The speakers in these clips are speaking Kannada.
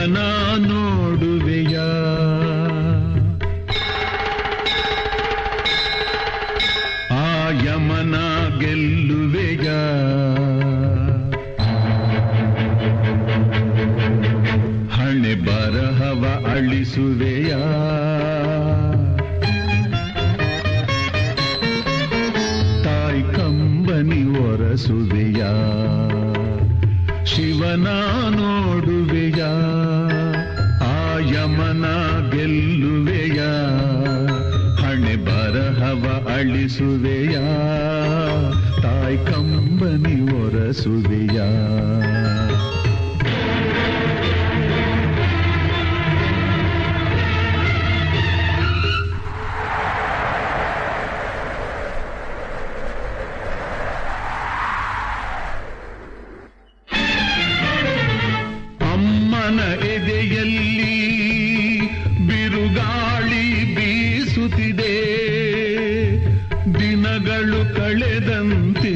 ಶಿವನ ನೋಡುವೆಯ ಆ ಯಮನ ಗೆಲ್ಲುವೆಯ ಹಣೆ ಬರಹವ ಅಳಿಸುವೆಯ ತಾಯಿ ಕಂಬನಿ ಒರಸುವೆಯ ಶಿವನ ನೋಡುವೆಯ ಆ ಯಮನ ಗೆಲ್ಲುವೆಯ ಹಣೆ ಬರಹವ ಅಳಿಸುವೆಯ ತಾಯಿ ಕಂಬನಿ ಒರಸುವೆಯ ಅಮ್ಮನ ಎದೆಯಲ್ಲಿ ಬಿರುಗಾಳಿ ಬೀಸುತ್ತಿದೆ ದಿನಗಳು ಕಳೆದಂತೆ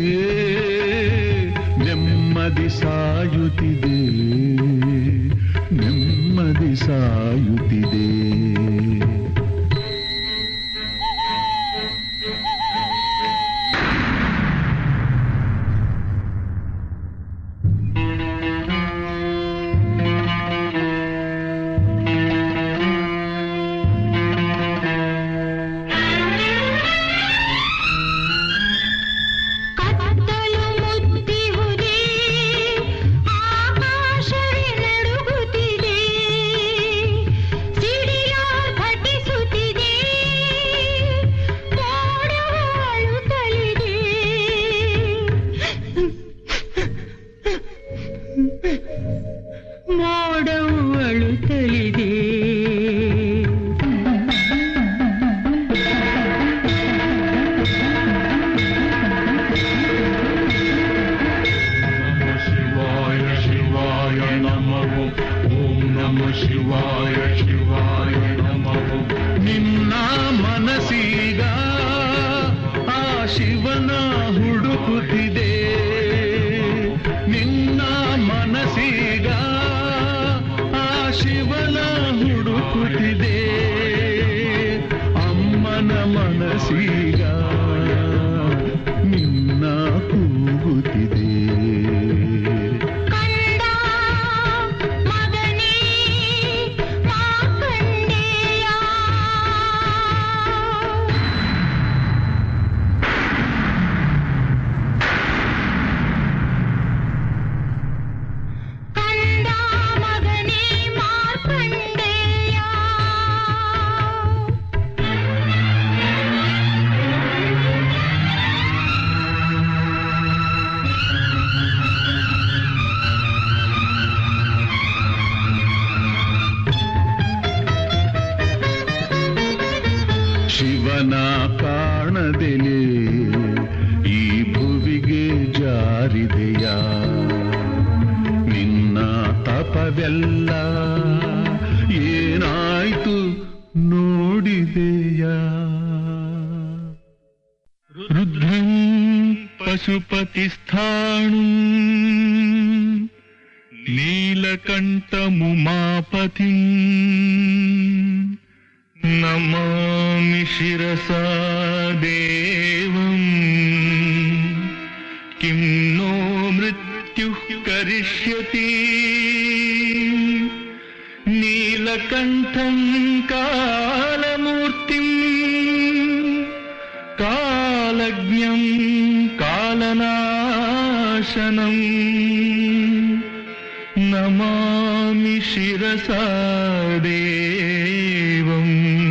ನೆಮ್ಮದಿ ಸಾಯುತ್ತಿದೆ ನೆಮ್ಮದಿ ಸಾಯುತ್ತಿದೆ ಕತ್ತಲು ಮುತ್ತಿಹುದೇ ಆಕಾಶವೇ ನಡುಗುತ್ತಿದೆ ಸಿಡಿಲ ಘಟಿಸುತ್ತಿದೆ ಮೋಡವು ಅಳುತ್ತಲಿದೆ ಮೋಡವು ಅಳುತ್ತಲಿದೆ ಶಿವಾಯ ಶಿವಾಯ ನಮಃ ಓಂ ನಮ ಶಿವಾಯ ಶಿವಾಯ ನಮಃ ನಿನ್ನ ಮನಸ್ಸೀಗ ಆ ಶಿವನ ಹುಡುಕುತ್ತಿದೆ ನಿನ್ನ ಮನಸ್ಸೀಗ ಆ ಶಿವನ ಹುಡುಕುತ್ತಿದೆ ಅಮ್ಮನ ಮನಸ್ಸೀಗ ನಿನ್ನ ಕೂಗುತ್ತಿದೆ ಕಂದ ಮಗನೇ ಮಾಕಂಡೇಯ ಕಂದ ಮಗನೇ ಮಾರ್ಕಂಡೇಯ ಶಿವನ ಕಾಣದೆಲೆ ಈ ಭುವಿಗೆ ಜಾರಿದೆಯ ನಿನ್ನ ತಪವೆಲ್ಲ ಏನಾಯ್ತು ನೋಡಿದೆಯ ರುದ್ರಂ ಪಶುಪತಿಸ್ಥಾಣು ನೀಲಕಂಠಮುಮಾಪತಿಂ ನಮಾಮಿ ಶಿರಸಾ ದೇವಂ ಕಿಂ ನೋ ಮೃತ್ಯುಃ ಕರಿಷ್ಯತಿ ನೀಲಕಂಠಂ ಕಾಲಮೂರ್ತಿಂ ಕಾಲಜ್ಞಂ ಕಾಲನಾಶನಂ ನಮಾಮಿ ಶಿರಸಾ ದೇವಂ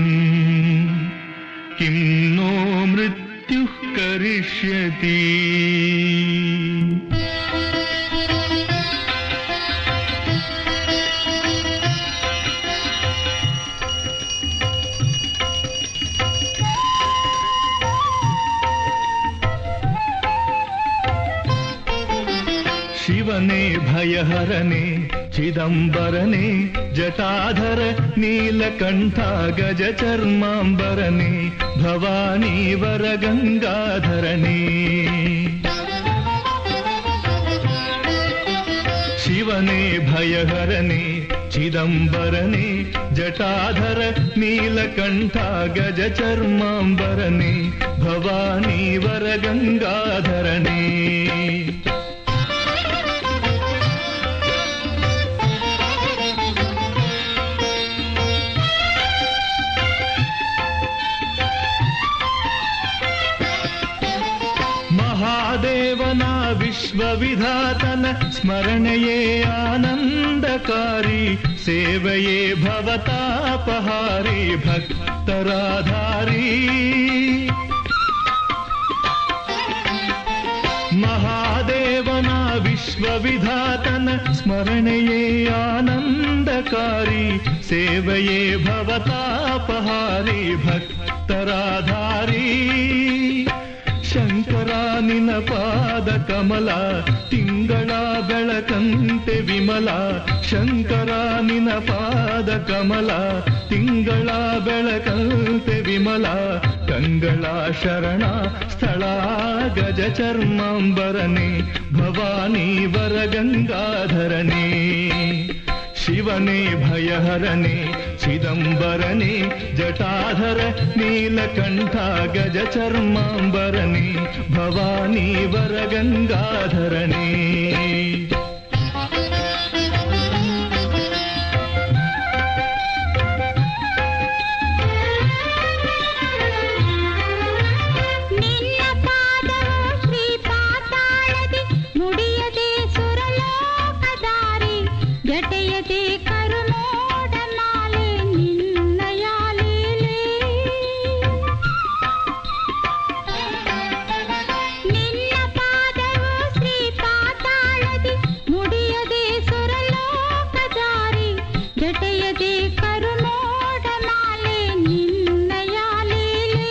ಕಿಂ ನೋ ಮೃತ್ಯುಃ ಕರಿಷ್ಯತಿ ಶಿವನೇ ಭಯಹರನೆ ಚಿದಂಬರನೆ ಜಟಾಧರ ನೀಲಕಂಠ ಗಜ ಚರ್ಮಾಂಬರನೆ ಭವಾನಿ ವರ ಗಂಗಾಧರನೆ ಶಿವ ಶಿವನೇ ಭಯಹರನೆ ಚಿದಂಬರನೆ ಜಟಾಧರ ನೀಲಕಂಠ ಗಜ ಚರ್ಮಾಂಬರನೆ ಭವಾನಿ ವರ ಗಂಗಾಧರನೇ ಮಹಾದೇವನ ವಿಶ್ವವಿಧಾತನ ಸ್ಮರಣೆಯೇ ಆನಂದಕಾರಿ ಸೇವೆಯೇ ಭವತಾಪಹಾರಿ ಭಕ್ತರಾಧಾರಿ ಮಹಾದೇವನ ವಿಶ್ವವಿಧಾತನ ಸ್ಮರಣೆಯೇ ಆನಂದಕಾರಿ ಸೇವೆಯೇ ಭವತಾಪಹಾರಿ ಭಕ್ತರಾಧಾರಿ ಶಂಕರ ನಿನ ಪಾದ ಕಮಲ ತಿಂಗಳ ಬೆಳಕಂತೆ ವಿಮಲ ಶಂಕರ ನಿನ ಪಾದ ಕಮಲ ತಿಂಗಳ ಬೆಳಕಂತೆ ವಿಮಲ ಕಂಗಳ ಶರಣ ಸ್ಥಳ ಗಜ ಚರ್ಮಾಂಬರನೆ ಭವಾನಿ ವರ ಗಂಗಾಧರನೇ ಶಿವನೇ ಭಯಹರನೆ ಚಿದಂಬರನೆ ಜಟಾಧರ ನೀಲಕಂಠ ಗಜ ಚರ್ಮಾಂಬರನೆ ಭವಾನಿ ವರ ಗಂಗಾಧರನೇ ನಿನ್ನ ಪಾದವು ಶ್ರೀ ಪಾತಾಳದಿ ಮುಡಿಯದೆ ಸುರಲೋಕದಾರಿ ಜಟೆಯದೆ ಕರುಮೋಡ ಮಾಲೆ ನಿನ್ನಯ ಲೀಲೆ ನಿನ್ನ ಪಾದವು ಶ್ರೀ ಪಾತಾಳದಿ ಮುಡಿಯದೆ ಸುರಲೋಕದಾರಿ ಜಟೆಯದೆ ಕರುಮೋಡ ಮಾಲೆ ನಿನ್ನಯ ಲೀಲೆ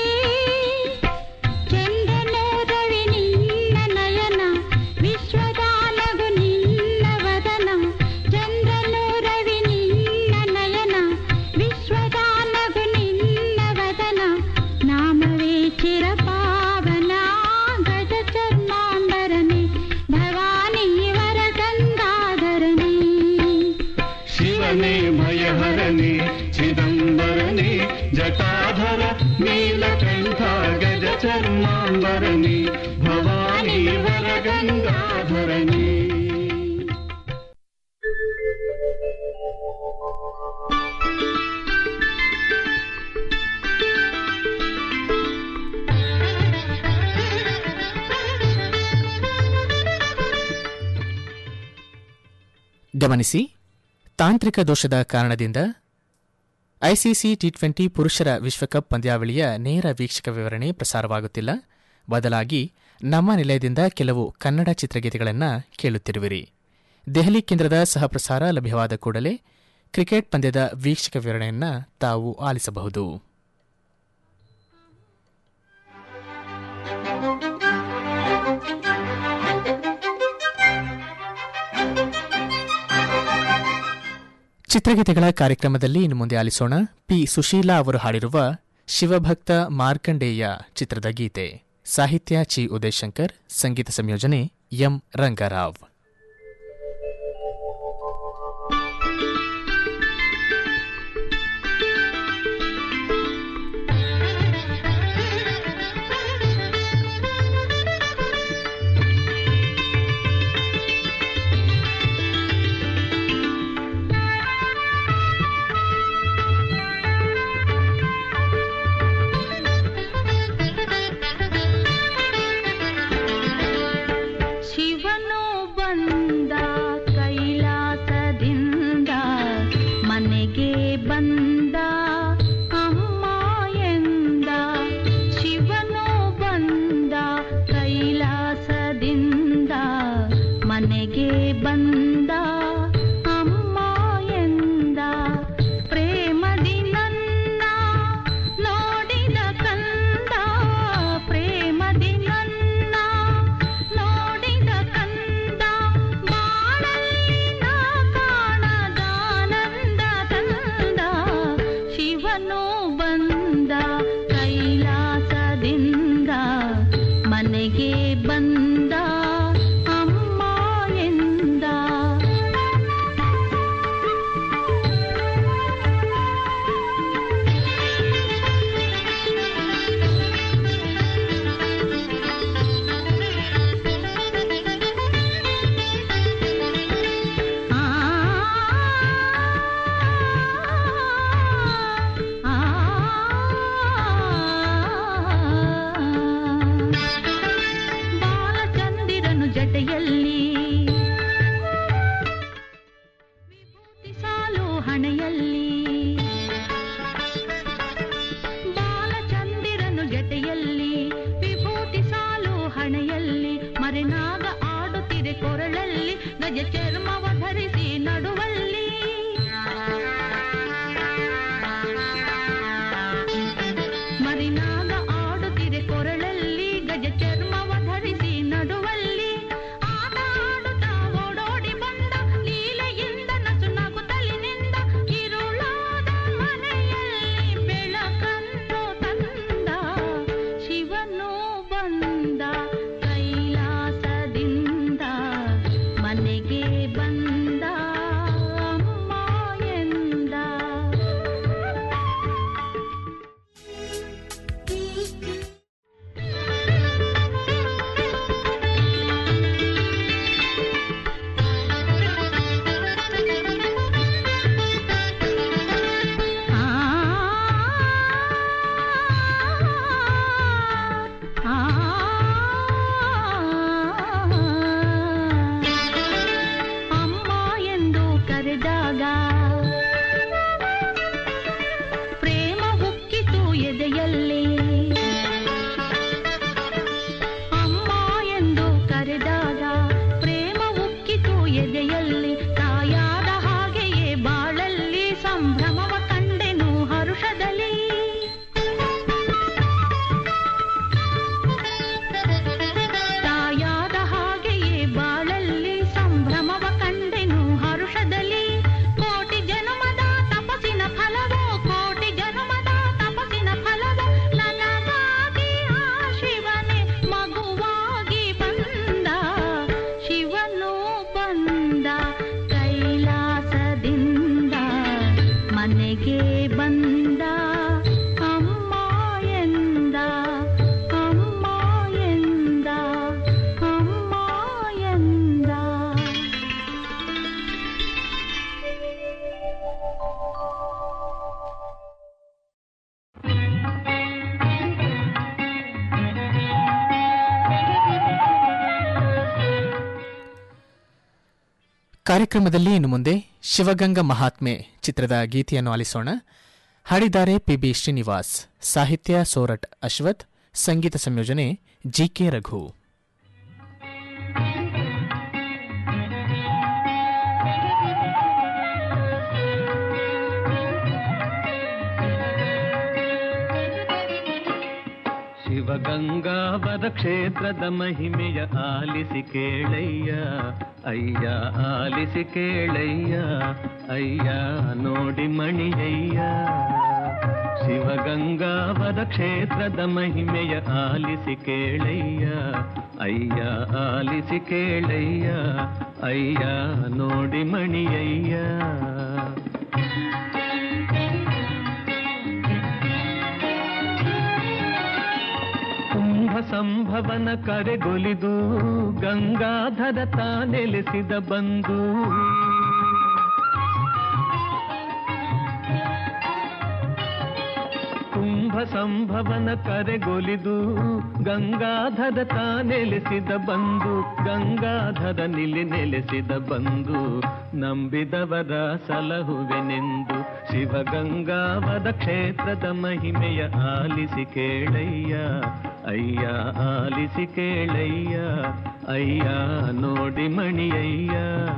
ಚಂದ್ರನು ರವಿ ನಿನ್ನ ನಯನ ವಿಶ್ವದಾನಗು ನಿನ್ನ ವದನ ಚಂದ್ರನು ರವಿ ನಿನ್ನ ನಯನ ವಿಶ್ವದಾನಗು ನಿನ್ನ ವದನ ನಾಮವೇ ಚಿರಪಾವನ ಗಜ ಚರ್ಮಾಂಬರನೆ ಭವಾನಿ ವರ ಗಂಗಾಧರನೇ ಶಿವನೇ ಭಯಹರನೆ ಚಿದಂಬರನೆ ಜಟಾಧರ ನೀಲಕಂಠ ಗಜ ಚರ್ಮಾಂಬರನೆ ಭವಾನಿ ವರ ಗಂಗಾಧರನೇ ಗಮನಿಸಿ ತಾಂತ್ರಿಕ ದೋಷದ ಕಾರಣದಿಂದ ಐಸಿಸಿ ಟಿ ಟ್ವೆಂಟಿ ಪುರುಷರ ವಿಶ್ವಕಪ್ ಪಂದ್ಯಾವಳಿಯ ನೇರ ವೀಕ್ಷಕ ವಿವರಣೆ ಪ್ರಸಾರವಾಗುತ್ತಿಲ್ಲ ಬದಲಾಗಿ ನಮ್ಮ ನಿಲಯದಿಂದ ಕೆಲವು ಕನ್ನಡ ಚಿತ್ರಗೀತೆಗಳನ್ನು ಕೇಳುತ್ತಿರುವಿರಿ ದೆಹಲಿ ಕೇಂದ್ರದ ಸಹಪ್ರಸಾರ ಲಭ್ಯವಾದ ಕೂಡಲೇ ಕ್ರಿಕೆಟ್ ಪಂದ್ಯದ ವೀಕ್ಷಕ ವಿವರಣೆಯನ್ನು ತಾವು ಆಲಿಸಬಹುದು ಚಿತ್ರಗೀತೆಗಳ ಕಾರ್ಯಕ್ರಮದಲ್ಲಿ ಇನ್ನು ಮುಂದೆ ಆಲಿಸೋಣ ಪಿ ಸುಶೀಲಾ ಅವರು ಹಾಡಿರುವ ಶಿವಭಕ್ತ ಮಾರ್ಕಂಡೇಯ ಚಿತ್ರದ ಗೀತೆ ಸಾಹಿತ್ಯ ಚಿ ಉದಯಶಂಕರ್ ಸಂಗೀತ ಸಂಯೋಜನೆ ಎಂ ರಂಗರಾವ್ ಶಿವನು ಬಂದ ಕೈಲಾಸದಿಂದ ಮನೆಗೆ ಬಂದ ಅಮ್ಮ ಎಂದ ಶಿವನು ಬಂದ ಕೈಲಾಸದಿಂದ ಮನೆಗೆ ಬಂದ ಅಮ್ಮ ಎಂದ ಪ್ರೇಮದಿ ನನ್ನ ನೋಡಿದ ಕಂದ ಪ್ರೇಮದಿ ನನ್ನ ನೋಡಿದ ಕಂದ ಬಾಳಲ್ಲಿ ನಾ ಕಾಣದಾನಂದ ತಂದ ಶಿವನು ಬಂದ ಕೈಲಾಸದಿಂದ ಮನೆಗೆ ಬಂದ ಅಮ್ಮ ಎಂದ ಕಾರ್ಯಕ್ರಮದಲ್ಲಿ ಇನ್ನು ಮುಂದೆ ಶಿವಗಂಗಾ ಮಹಾತ್ಮೆ ಚಿತ್ರದ ಗೀತೆಯನ್ನು ಆಲಿಸೋಣ ಹಾಡಿದ್ದಾರೆ ಪಿಬಿ ಶ್ರೀನಿವಾಸ್ ಸಾಹಿತ್ಯ ಸೋರಟ್ ಅಶ್ವಥ್ ಸಂಗೀತ ಸಂಯೋಜನೆ ಜಿಕೆ ರಘು ಶಿವಗಂಗಾವರ ಕ್ಷೇತ್ರದ ಮಹಿಮೆಯ ಆಲಿಸಿ ಕೇಳಯ್ಯ ಅಯ್ಯ ಆಲಿಸಿ ಕೇಳಯ್ಯ ಅಯ್ಯ ನೋಡಿ ಮಣಿಯಯ್ಯ ಶಿವಗಂಗಾವರ ಕ್ಷೇತ್ರದ ಮಹಿಮೆಯ ಆಲಿಸಿ ಕೇಳಯ್ಯ ಅಯ್ಯ ಆಲಿಸಿ ಕೇಳಯ್ಯ ಅಯ್ಯ ನೋಡಿ ಮಣಿಯಯ್ಯ ಕುಂಭ ಸಂಭವನ ಕರೆಗೊಲಿದು ಗಂಗಾಧರ ತಾನೆಲೆಸಿದ ಬಂದು ಕುಂಭ ಸಂಭವನ ಕರೆಗೊಲಿದು ಗಂಗಾಧರ ತಾನೆಲೆಸಿದ ಬಂದು ಗಂಗಾಧರ ನಿಲಿ ನೆಲೆಸಿದ ಬಂದು ನಂಬಿದವರ ಸಲಹುವೆನೆಂದು ಶಿವಗಂಗಾವರ ಕ್ಷೇತ್ರದ ಮಹಿಮೆಯ ಆಲಿಸಿ ಕೇಳಯ್ಯ ಅಯ್ಯ ಆಲಿಸಿ ಕೇಳಯ್ಯ ಅಯ್ಯ ನೋಡಿ ಮಣಿಯಯ್ಯ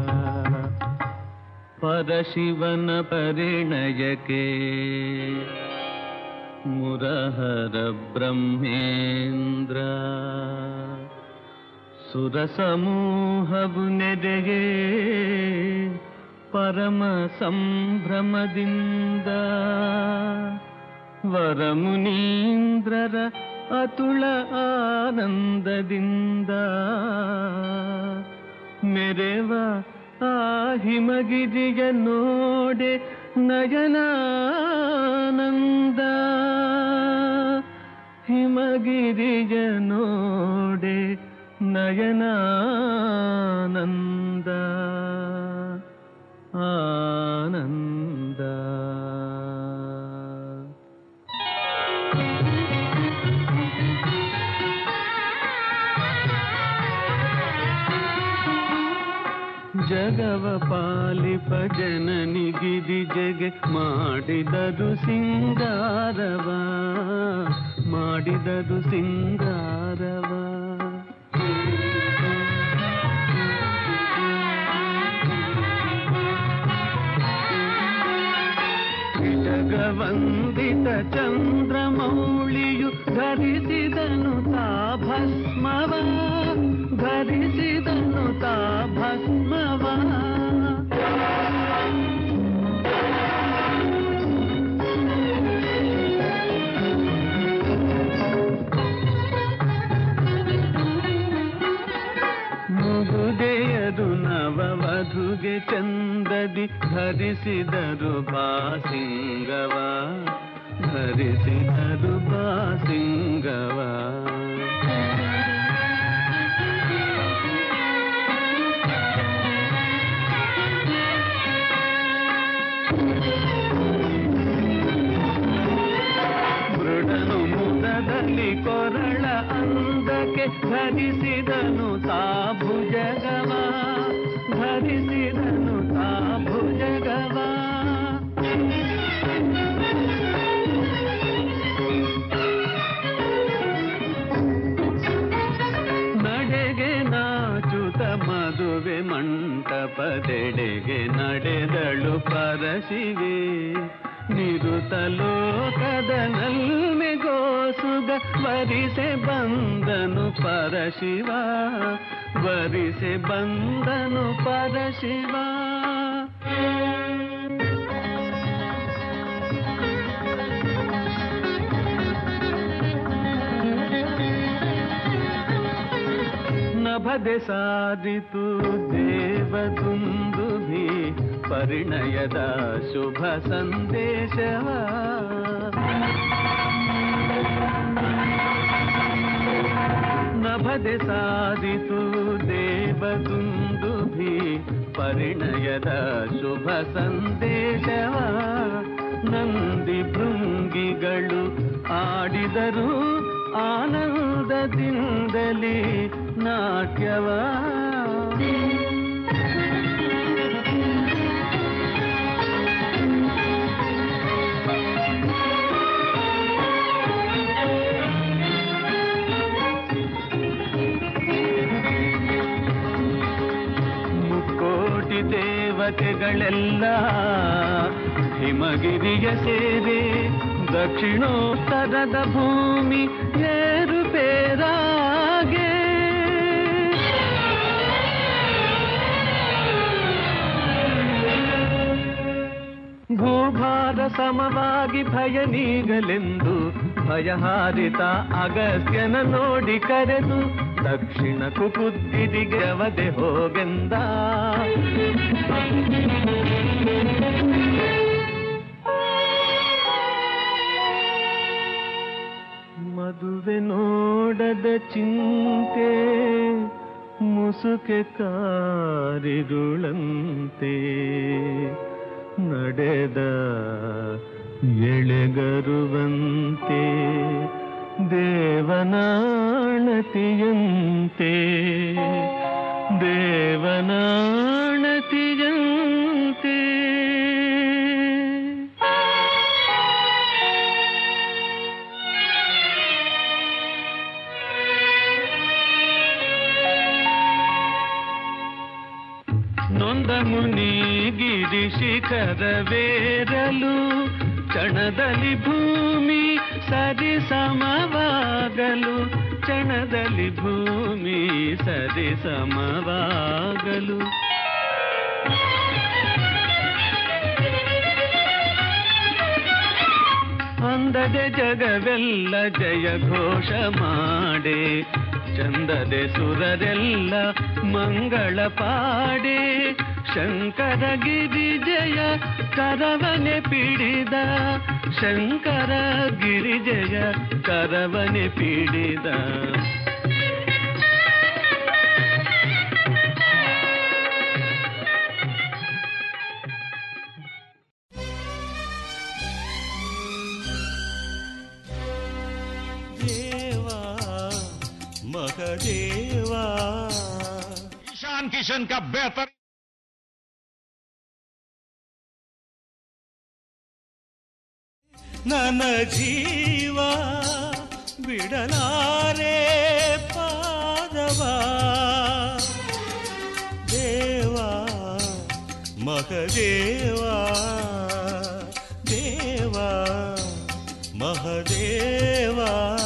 ಪರಶಿವನ ಪರಿಣಯಕ್ಕೆ ಮುರಹರ ಬ್ರಹ್ಮೇಂದ್ರ ಸುರಸಮೂಹವು ನೆರೆಗೆ ಪರಮ ಸಂಭ್ರಮದಿಂದ ವರಮುನೀಂದ್ರರ ಅತುಳ ಆನಂದದಿಂದ ಮೆರೆವ ಆ ಹಿಮಗಿರಿಯ ನೋಡೆ ನಯನಾನಂದ ಹಿಮಗಿರಿಯ ನೋಡೆ ನಯನಾನಂದ ಆನಂದ ಜಗವ ಪಾಲಿಪ ಜನನಿ ಗಿರಿ ಜಗೆ ಮಾಡಿದರು ಸಿಂಗಾರವ ಮಾಡಿದರು ಸಿಂಗಾರವ ಜಗವಂದಿತ ಚಂದ್ರಮೌಳಿಯು ಧರಿಸಿದನು ತಾ ಭಸ್ಮವ ಧರಿಸಿದನು ತಾ ಭಸ್ಮವ ಮುಗುದೆಯರು ನವವಧುಗೆ ಚಂದದಿ ಧರಿಸಿದರು ಬಾಸಿಂಗವ ಧರಿಸಿದರು ಬಾಸಿಂಗವ ಮೃಡನು ಮುದದಲ್ಲಿ ಕೊರಳ ಅಂದಕ್ಕೆ ಧರಿಸಿದನು ತಾ ಭುಜಗವ ಧರಿಸಿದನು ತಾ ಭುಜಗವ ನಡೆಗೆ ನಾಚುತ ಮದುವೆ ಮಂಟಪದೆಡೆಗೆ ನಡೆದಳು ಪರಶಿವೆ ನಿರುತ ಲೋಕದ ನಲ್ಮೆಗೋಸುಗ ವರಿಸೆ ಬಂದನು ಪರಶಿವ ವರಿಸೆ ಬಂದನು ಪರಶಿವ ನಭದೆ ಸಾರಿತು ದೇವದುಂದುಭಿ ಪರಿಣಯದ ಶುಭ ಸಂದೇಶವ ನಭದೆ ಸಾರಿತು ದೇವದುಂದುಭಿ ಪರಿಣಯದ ಶುಭ ಸಂದೇಶವ ನಂದಿ ಭೃಂಗಿಗಳು ಆಡಿದರು ಆನಂದದಿಂದಲೇ ನಾಟ್ಯವ ದೇವತೆಗಳೆಲ್ಲ ಹಿಮಗಿರಿಯ ಸೇರೆ ದಕ್ಷಿಣೋತ್ತರದ ಭೂಮಿ ಏರುಪೇರಾಗೆ ಭೂಭಾರ ಸಮವಾಗಿ ಭಯ ನೀಗಲೆಂದು ಭಯಹಾರಿತ ಅಗಸ್ತ್ಯನ ನೋಡಿ ಕರೆದು ದಕ್ಷಿಣ ಕುಕುದ್ದಿಗೆ ಅವದೆ ಹೋಗೆಂದ ಮದುವೆ ನೋಡದ ಚಿಂತೆ ಮುಸುಕೆ ಕಾರಿರುಳಂತೆ ನಡೆದ ಎಳೆಗರುವಂತೆ ದೇವನಾಣತಿಯಂತೆ ದೇವನಾಣತಿಯಂತೆ ನೊಂದ ಮುನಿ ಗಿರಿ ಶಿಖರವೇರಲು ಚಣದಲ್ಲಿ ಭೂಮಿ ಸರಿ ಸಮವಾಗಲು ಚಣದಲ್ಲಿ ಭೂಮಿ ಸರಿ ಸಮವಾಗಲು ಅಂದದೆ ಜಗವೆಲ್ಲ ಜಯ ಘೋಷ ಮಾಡೆ ಚಂದದೆ ಸುರರೆಲ್ಲ ಮಂಗಳ ಪಾಡೆ ಶಂಕರ ಗಿರಿ ಜಯ ಕರವನೆ ಪಿಡಿದ ಶಂಕರ ಗಿರಿ ಜಯ ಕರವನೆ ಪಿಡಿದ देवा महदेवा ईशान किशन का बेहतर ನನ್ನ ಜೀವ ಬಿಡಲಾರೆ ಪಾದವ ದೇವ ಮಹದೇವ ದೇವ ಮಹದೇವ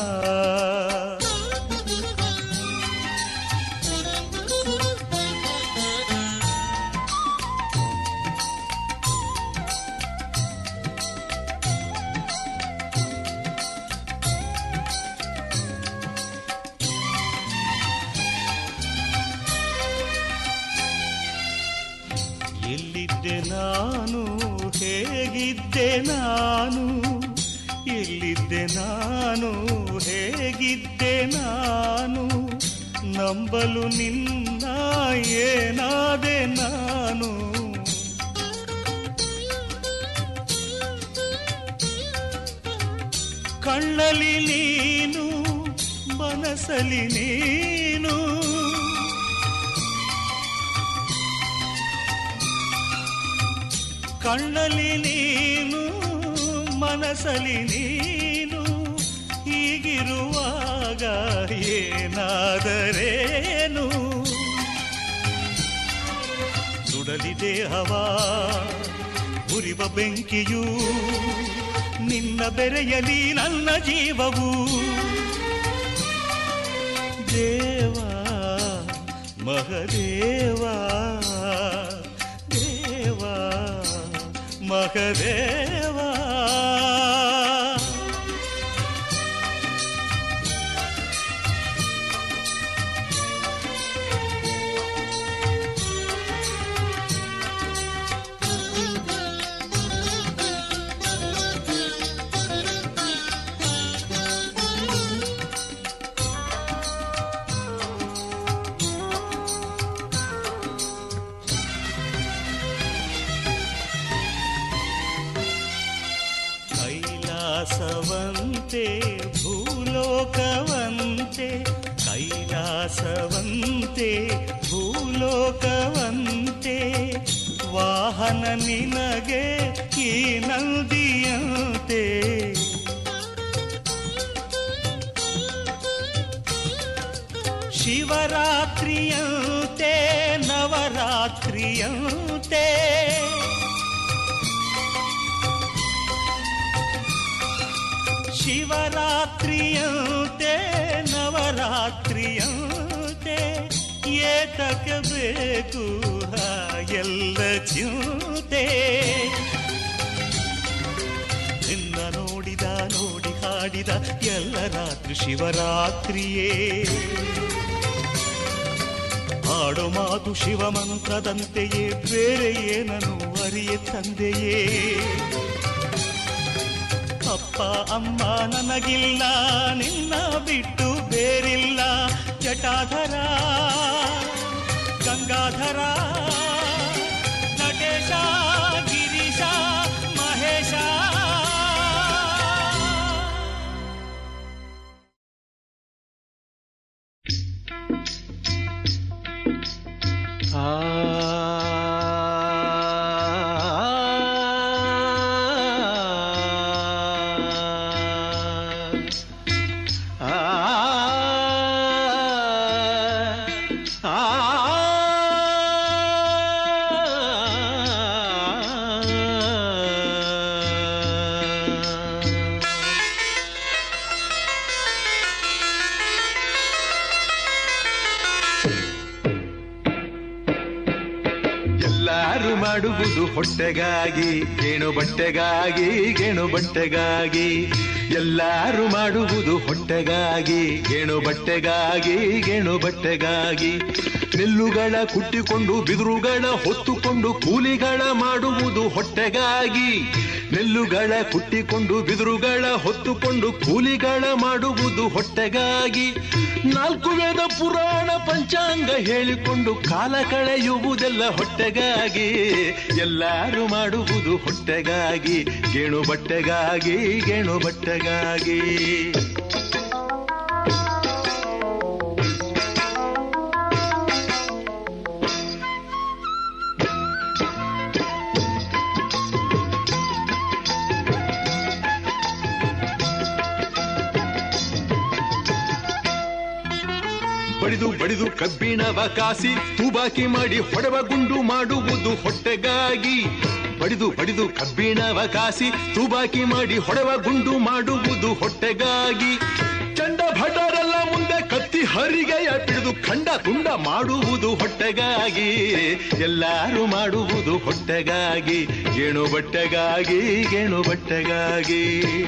ಎಲ್ಲಿದ್ದೆ ನಾನು ಹೇಗಿದ್ದೆ ನಾನು ಎಲ್ಲಿದ್ದೆ ನಾನು ಹೇಗಿದ್ದೆ ನಾನು ನಂಬಲು ನಿನ್ನ ಏನಾದೆ ನಾನು ಕಣ್ಣಲ್ಲಿ ನೀನು ಮನಸ್ಸಲ್ಲಿ ನೀನು ಕಣ್ಣಲ್ಲಿ ನೀನು ಮನಸ್ಸಲ್ಲಿ ನೀನು ಹೀಗಿರುವಾಗ ಏನಾದರೇನು ಸುಡಲಿದೆ ಹವಾ ಉರಿವ ಬೆಂಕಿಯು ನಿನ್ನ ಬೆರೆಯಲಿ ನನ್ನ ಜೀವವು ದೇವ ಮಹದೇವ ದೇವ ಮಹದೇವ ಕೈಲಾಸವಂತೆ ಭೂಲೋಕವಂತೆ ಕೈಲಾಸವಂತೆ ಭೂಲೋಕವಂತೆ ವಾಹನ ನಿನಗೆ ಈ ನಂದಿಯಂತೆ ಶಿವರಾತ್ರಿಯಂತೆ ನವರಾತ್ರಿಯಂತೆ ನವರಾತ್ರಿಯಂತೆ ಶಿವರಾತ್ರಿಯಂತೆ ನವರಾತ್ರಿಯಂತೆ ಏತಕ್ಕೆ ಬೇಕು ಆ ಎಲ್ಲ ಚಿಂತೆ ನಿನ್ನ ನೋಡಿದ ನೋಡಿ ಹಾಡಿದ ಎಲ್ಲ ರಾತ್ರಿ ಶಿವರಾತ್ರಿಯೇ ಹಾಡೋ ಮಾತು ಶಿವ ಮಂತ್ರದಂತೆಯೇ ಬೇರೆ ಏನನು ಅರಿಯೆ ತಂದೆಯೇ ಅಪ್ಪ ಅಮ್ಮ ನನಗಿಲ್ಲ ನಿನ್ನ ಬಿಟ್ಟು ಬೇರಿಲ್ಲ ಜಟಾಧರ ಗಂಗಾಧರ ನಟೇಶ ಗಿರೀಶ ಮಹೇಶ ಎಲ್ಲಾರು ಮಾಡುವುದು ಹೊಟ್ಟೆಗಾಗಿ ಗೇಣು ಬಟ್ಟೆಗಾಗಿ ಗೇಣು ಬಟ್ಟೆಗಾಗಿ ಎಲ್ಲಾರು ಮಾಡುವುದು ಹೊಟ್ಟೆಗಾಗಿ ಗೇಣು ಬಟ್ಟೆಗಾಗಿ ಗೇಣು ಬಟ್ಟೆಗಾಗಿ ನೆಲ್ಲುಗಳ ಕುಟ್ಟಿಕೊಂಡು ಬಿದಿರುಗಳ ಹೊತ್ತುಕೊಂಡು ಕೂಲಿಗಳ ಮಾಡುವುದು ಹೊಟ್ಟೆಗಾಗಿ ನೆಲ್ಲುಗಳ ಕುಟ್ಟಿಕೊಂಡು ಬಿದಿರುಗಳ ಹೊತ್ತುಕೊಂಡು ಕೂಲಿಗಳ ಮಾಡುವುದು ಹೊಟ್ಟೆಗಾಗಿ ನಾಲ್ಕು ವೇದ ಪುರಾಣ ಪಂಚಾಂಗ ಹೇಳಿಕೊಂಡು ಕಾಲ ಕಳೆಯುವುದೆಲ್ಲ ಹೊಟ್ಟೆಗಾಗಿ ಎಲ್ಲಾರು ಮಾಡುವುದು ಹೊಟ್ಟೆಗಾಗಿ ಗೇಣು ಬಟ್ಟೆಗಾಗಿ ಗೇಣು ಬಟ್ಟೆಗಾಗಿ ಬಡಿದು ಬಡಿದು ಕಬ್ಬಿಣವ ಕಾಸಿ ತೂಬಾಕಿ ಮಾಡಿ ಹೊಡೆವ ಗುಂಡು ಮಾಡುವುದು ಹೊಟ್ಟೆಗಾಗಿ ಬಡಿದು ಬಡಿದು ಕಬ್ಬಿಣವ ಕಾಸಿ ತೂಬಾಕಿ ಮಾಡಿ ಹೊಡೆವ ಗುಂಡು ಮಾಡುವುದು ಹೊಟ್ಟೆಗಾಗಿ ಚಂಡ ಭಟರೆಲ್ಲ ಮುಂದೆ ಕತ್ತಿ ಹರಿಗೆಯ ಬಿಡಿದು ಖಂಡ ತುಂಡ ಮಾಡುವುದು ಹೊಟ್ಟೆಗಾಗಿ ಎಲ್ಲಾರು ಮಾಡುವುದು ಹೊಟ್ಟೆಗಾಗಿ ಗೇಣು ಬಟ್ಟೆಗಾಗಿ ಗೇಣು ಬಟ್ಟೆಗಾಗಿ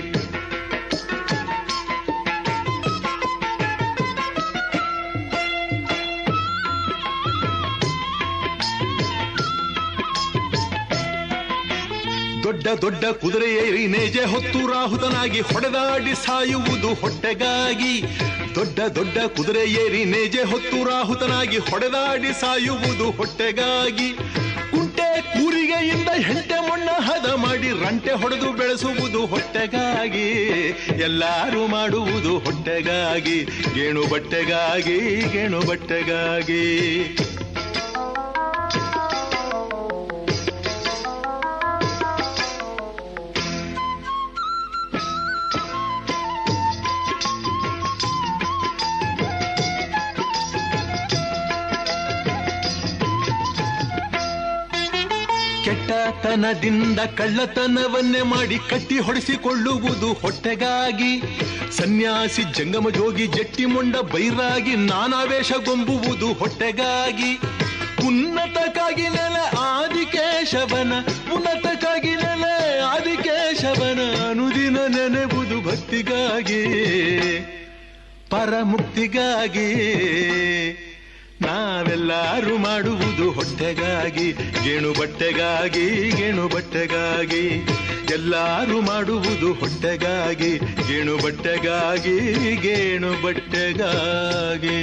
ದೊಡ್ಡ ದೊಡ್ಡ ಕುದುರೆ ಏರಿ ನೇಜೆ ಹೊತ್ತು ರಾಹುತನಾಗಿ ಹೊಡೆದಾಡಿ ಸಾಯುವುದು ಹೊಟ್ಟೆಗಾಗಿ ದೊಡ್ಡ ದೊಡ್ಡ ಕುದುರೆ ಏರಿ ನೇಜೆ ಹೊತ್ತು ರಾಹುತನಾಗಿ ಹೊಡೆದಾಡಿ ಸಾಯುವುದು ಹೊಟ್ಟೆಗಾಗಿ ಕುಂಟೆ ಕೂರಿಗೆಯಿಂದ ಹೆಂಟೆ ಮಣ್ಣ ಹದ ಮಾಡಿ ರಂಟೆ ಹೊಡೆದು ಬೆಳೆಸುವುದು ಹೊಟ್ಟೆಗಾಗಿ ಎಲ್ಲಾರು ಮಾಡುವುದು ಹೊಟ್ಟೆಗಾಗಿ ಗೇಣು ಬಟ್ಟೆಗಾಗಿ ಗೇಣು ಬಟ್ಟೆಗಾಗಿ ಕೆಟ್ಟತನದಿಂದ ಕಳ್ಳತನವನ್ನೇ ಮಾಡಿ ಕಟ್ಟಿ ಹೊಡೆಸಿಕೊಳ್ಳುವುದು ಹೊಟ್ಟೆಗಾಗಿ ಸನ್ಯಾಸಿ ಜಂಗಮ ಜೋಗಿ ಜಟ್ಟಿ ಮೊಂಡ ಬೈರಾಗಿ ನಾನಾವೇಶಗೊಂಬುವುದು ಹೊಟ್ಟೆಗಾಗಿ ಉನ್ನತಕ್ಕಾಗಿ ನೆಲ ಆದಿಕೇಶವನ ಉನ್ನತಕ್ಕಾಗಿ ನೆಲ ಆದಿಕೇಶವನ ಅನುದಿನ ನೆನೆಬುದು ಭಕ್ತಿಗಾಗಿ ಪರಮುಕ್ತಿಗಾಗಿ ನಾವೆಲ್ಲರೂ ಮಾಡುವುದು ಹೊಟ್ಟೆಗಾಗಿ ಗೇಣು ಬಟ್ಟೆಗಾಗಿ ಗೇಣು ಬಟ್ಟೆಗಾಗಿ ಎಲ್ಲರೂ ಮಾಡುವುದು ಹೊಟ್ಟೆಗಾಗಿ ಗೇಣು ಬಟ್ಟೆಗಾಗಿ ಗೇಣು ಬಟ್ಟೆಗಾಗಿ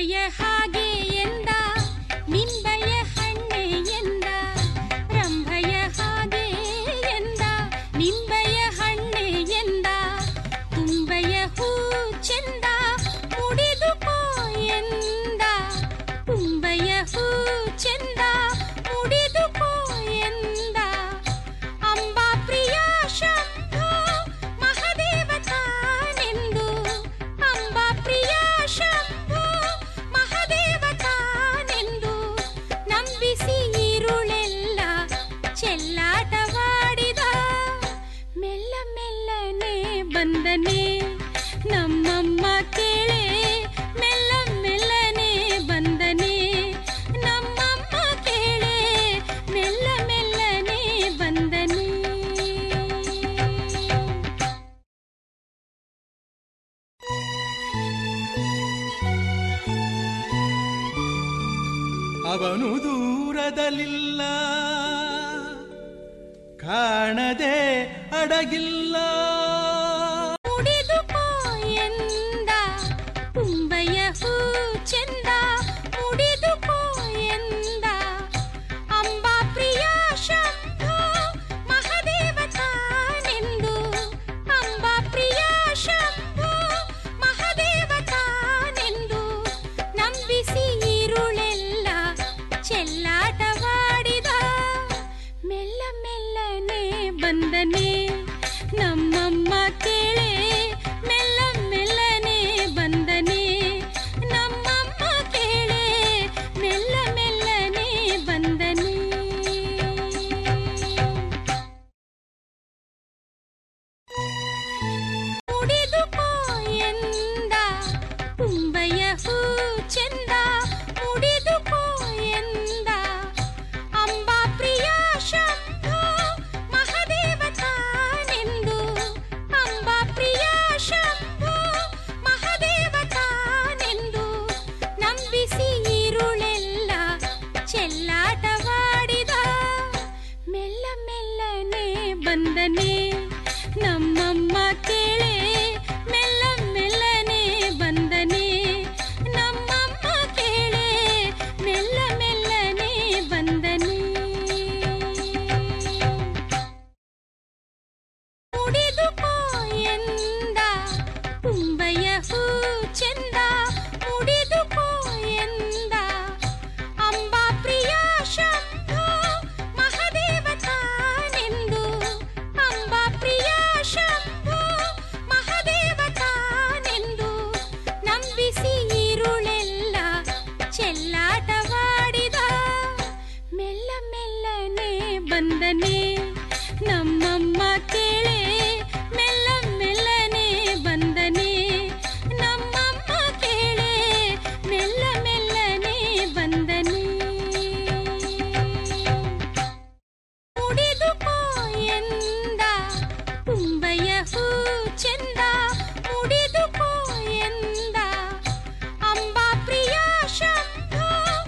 ರಂಭೆಯ ಹಾಗೆ ಎಂದ ನಿಂಬೆಯ ಹಣ್ಣೆ ಎಂದ ರಂಭೆಯ ಹಾಗೆ ಎಂದ ನಿಂಬೆಯ ಹಣ್ಣೆ ಎಂದ ತುಂಬೆಯ ಹೂ ಚೆಂದ ಮುಡಿದುಕೋ ಎಂದ ತುಂಬೆಯ ಹೂ ಚೆಂದ ಮುಡಿದುಕೋ ಎಂದ ಅಂಬಾ ಪ್ರಿಯ ಶಂಭೋ ಮಹದೇವತಾನೆಂದು ಅಂಬಾ ಪ್ರಿಯ ಶಂಭೋ ಮಹದೇವತಾನೆಂದು ನಂಬಿಸಿ ഇരുಳೆಲ್ಲ ಚೆಲ್ಲಾಟವಾಡಿದ ಮೆಲ್ಲ ಮೆಲ್ಲನೆ ಬಂದನೆ ನಮ್ಮಮ್ಮ ಕೇಳೆ ಮೆಲ್ಲ ಮೆಲ್ಲನೆ ಬಂದನೆ ನಮ್ಮಮ್ಮ ಕೇಳೆ ಮೆಲ್ಲ ಮೆಲ್ಲನೆ ಬಂದನೆ ಅವನು ದೂರದಲ್ಲಿಲ್ಲ ಕಾಣದೆ ಅಡಗಿಲ್ಲ ಮುಡಿದುಕೋ ಎಂದ ತುಂಬೆಯ ಹೂ ಚೆಂದ ಮುಡಿದುಕೋ ಎಂದ ಅಂಬಾ ಪ್ರಿಯ ಶಂಭೋ ಮಹದೇವತಾನೆಂದು ಅಂಬಾ ಪ್ರಿಯ ಶಂಭೋ ಮಹದೇವತಾನೆಂದು ನಂಬಿಸಿ ഇരുಳೆಲ್ಲ ಚೆಲ್ಲಾಟವಾಡಿದ ಮೆಲ್ಲ ಮೆಲ್ಲನೆ ಬಂದನೆ ನಮ್ಮಮ್ಮ ಕೇಳೆ ಮೆಲ್ಲ ಮೆಲ್ಲನೆ ಬಂದನೆ ನಮ್ಮಮ್ಮ ಕೇಳೆ ಮೆಲ್ಲ ಮೆಲ್ಲನೆ ಬಂದನೆ ಮುಡಿದುಕೋ ಎಂದ ತುಂಬೆಯ ಹೂ ಚೆಂದ ಮುಡಿದುಕೋ ಎಂದ ಅಂಬಾ ಪ್ರಿಯ ಶಂಭೋ ಮಹದೇವತಾನೆಂದು ಅಂಬಾ ಪ್ರಿಯ ಶಂಭೋ ಮಹದೇವತಾನೆಂದು ನಂಬಿಸಿ ഇരുಳೆಲ್ಲ ಚೆಲ್ಲಾಟವಾಡಿದ ಮೆಲ್ಲ ಮೆಲ್ಲನೆ ಬಂದನೆ ನಮ್ಮಮ್ಮ ಕೇಳೆ ಮೆಲ್ಲ ಮೆಲ್ಲನೆ ಬಂದನೆ ನಮ್ಮಮ್ಮ ಕೇಳೆ ಮೆಲ್ಲ ಮೆಲ್ಲನೆ ಬಂದನೆ ಮುಡಿದುಕೋ ಎಂದ ತುಂಬೆಯ ಹೂ ಚೆಂದ ಮುಡಿದುಕೋ ಎಂದ ಅಂಬಾ ಪ್ರಿಯ ಶಂಭೋ ಮಹದೇವತಾನೆಂದು ಅಂಬಾ ಪ್ರಿಯ ಶಂಭೋ ಮಹದೇವತಾನೆಂದು ನಂಬಿಸಿ ഇരുಳೆಲ್ಲ ಚೆಲ್ಲಾಟವಾಡಿದ ಮೆಲ್ಲ ಮೆಲ್ಲನೆ ಬಂದನೆ ನಮ್ಮಮ್ಮ ಕೇಳೆ ಮೆಲ್ಲ ಮೆಲ್ಲನೆ ಬಂದನೆ ನಮ್ಮಮ್ಮ ಕೇಳೆ ಮೆಲ್ಲ ಮೆಲ್ಲನೆ ಬಂದನೆ ಮುಡಿದುಕೋ ಎಂದ ತುಂಬೆಯ ಹೂ ಚೆಂದ ಮುಡಿದುಕೋ ಎಂದ ಅಂಬಾ ಪ್ರಿಯ ಶಂಭೋ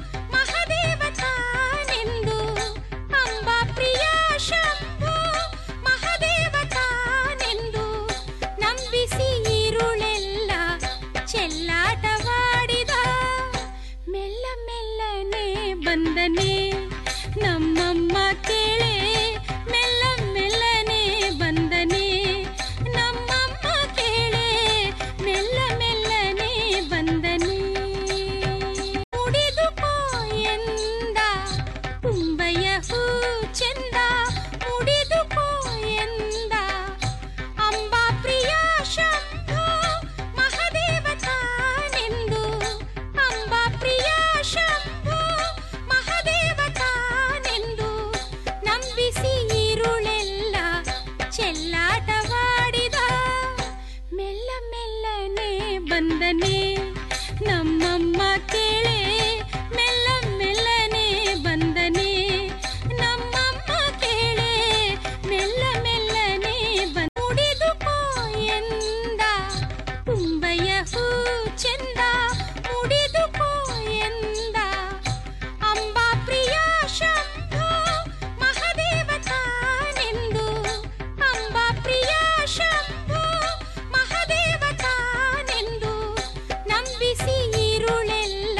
ಮಹದೇವತಾನೆಂದು ಅಂಬಾ ಪ್ರಿಯ ಶಂಭೋ ಮಹದೇವತಾನೆಂದು ನಂಬಿಸಿ ഇരുಳೆಲ್ಲ ಚೆಲ್ಲಾಟವಾಡಿದ ಮೆಲ್ಲ ಮೆಲ್ಲನೆ ಬಂದನೆ ನಮ್ಮಮ್ಮ ಕೇಳೆ ಮೆಲ್ಲ ಮೆಲ್ಲನೆ ಬಂದನೆ ನಮ್ಮಮ್ಮ ಕೇಳೆ ಮೆಲ್ಲ ಮೆಲ್ಲನೆ ಬಂದನೆ ಮುಡಿದುಕೋ ಎಂದ ತುಂಬೆಯ ಹೂ ಚೆಂದ ಮುಡಿದುಕೋ ಎಂದ ಅಂಬಾ ಪ್ರಿಯ ಶಂಭೋ ಮಹದೇವತಾನೆಂದು ಅಂಬಾ ಪ್ರಿಯ ಶಂಭೋ ಮಹದೇವತಾನೆಂದು ನಂಬಿಸಿ ഇരുಳೆಲ್ಲ ಚೆಲ್ಲಾಟವಾಡಿದ ಮೆಲ್ಲ ಮೆಲ್ಲನೆ ಬಂದನೆ ನಮ್ಮಮ್ಮ ಕೇಳೆ ಮೆಲ್ಲ ಮೆಲ್ಲನೆ ಬಂದನೆ ನಮ್ಮಮ್ಮ ಕೇಳೆ ಮೆಲ್ಲ ಮೆಲ್ಲನೆ ಬಂದ ಮುಡಿದುಕೋ ಎಂದ ತುಂಬೆಯ ಹೂ ಚೆಂದ ಮುಡಿದುಕೋ ಎಂದ ಅಂಬಾ ಪ್ರಿಯ ಶಂಭೋ ಮಹದೇವತಾನೆಂದು ಅಂಬಾ ಪ್ರಿಯ ಶಂಭೋ ಮಹದೇವತಾನೆಂದು ನಂಬಿಸಿ ഇരുಳೆಲ್ಲ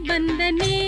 ಬಂದನೆ